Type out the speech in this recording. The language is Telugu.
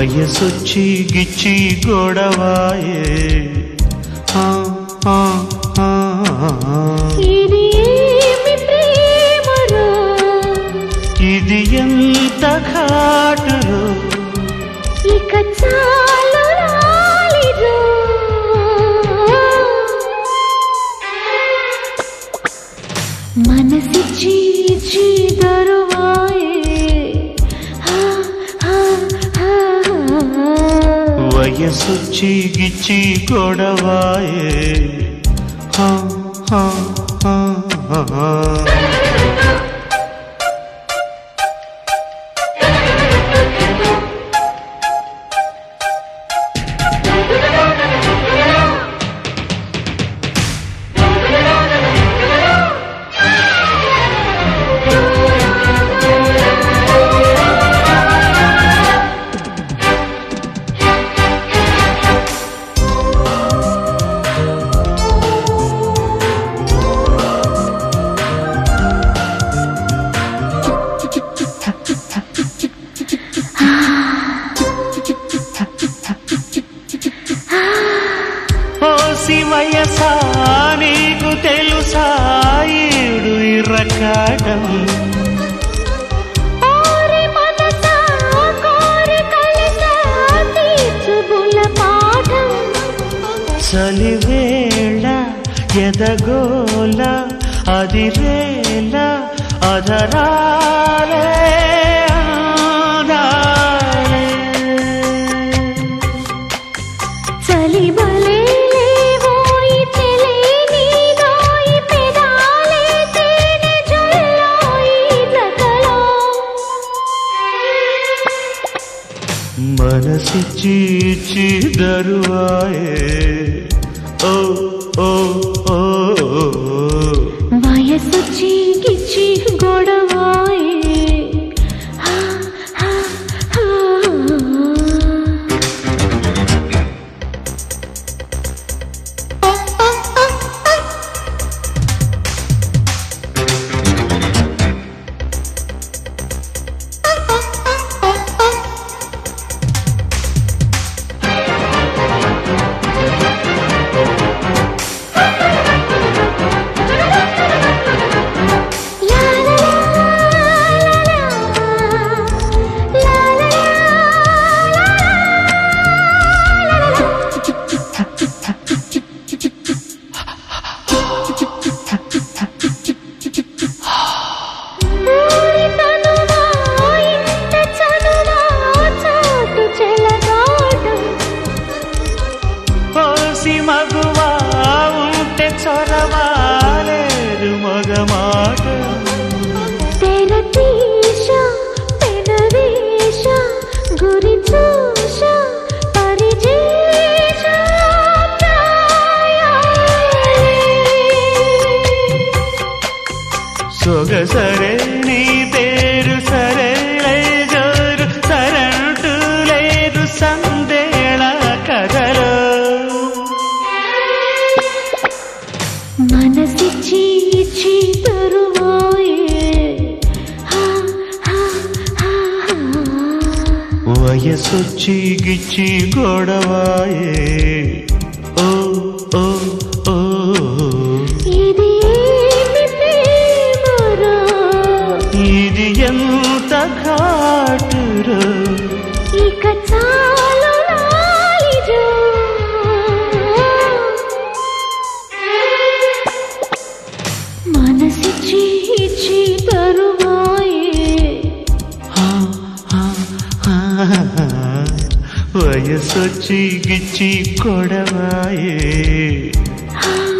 వయసొచ్చి గిచ్చి గొడవాయే ఆ, ఆ, ఆ, ఆ. ఇది ఏమి ప్రేమరా ఇది ఎంత ఘాటులో ఇక చాలు రాలిరా మనసిచ్చి ఇచ్చి దరువాయే హా, హా, హా, హా. వయసొచ్చి గిచ్చి గొడవాయే ఆ, ఆ, ఆ, ఆ. ఓ శివయసా నీకు తెలుసా ఈడు ఇరకాటం ఓరి మనసా కోరి కలిసా తీర్చుబుల పాఠం చలివేళ ఎదగోల అదిరేల అధరాలే ఆడాలే. చలి బలే లేవోయి చెలే నీదోయి పెదాలే తేనె జల్లోయి జగలో మనసిచ్చి ఇచ్చి దరువాయే ఓ ఓ ఓ ఓ. వయసు చీకిచ్చి గొడవాయే హా, హా, హా. La la la la la ఊరి తనువా ఇంత చనువా చాటు చెలగాటం పోసి మగువా ఉంటే చొరవాలేదు మగమాట తెరతీశ పెనవేశ గురి చూశ పరిజేశ సొగసరే నీ పేరు సరే జోరు సరంటూ లేదు సందేళ కథలో మనసిచ్చి ఇచ్చి తరువాయే హా, హా, హా, హా. వయసొచ్చి గిచ్చి గొడవాయే ఓ ఓ ఓ ఇది ఏమి ప్రేమరా ఇది ఎంత ఘాటురో ఇక చాలు లాలిరా మనసిచ్చి ఇచ్చి తరువాయే వయసొచ్చి గిచ్చి కొడవాయే హా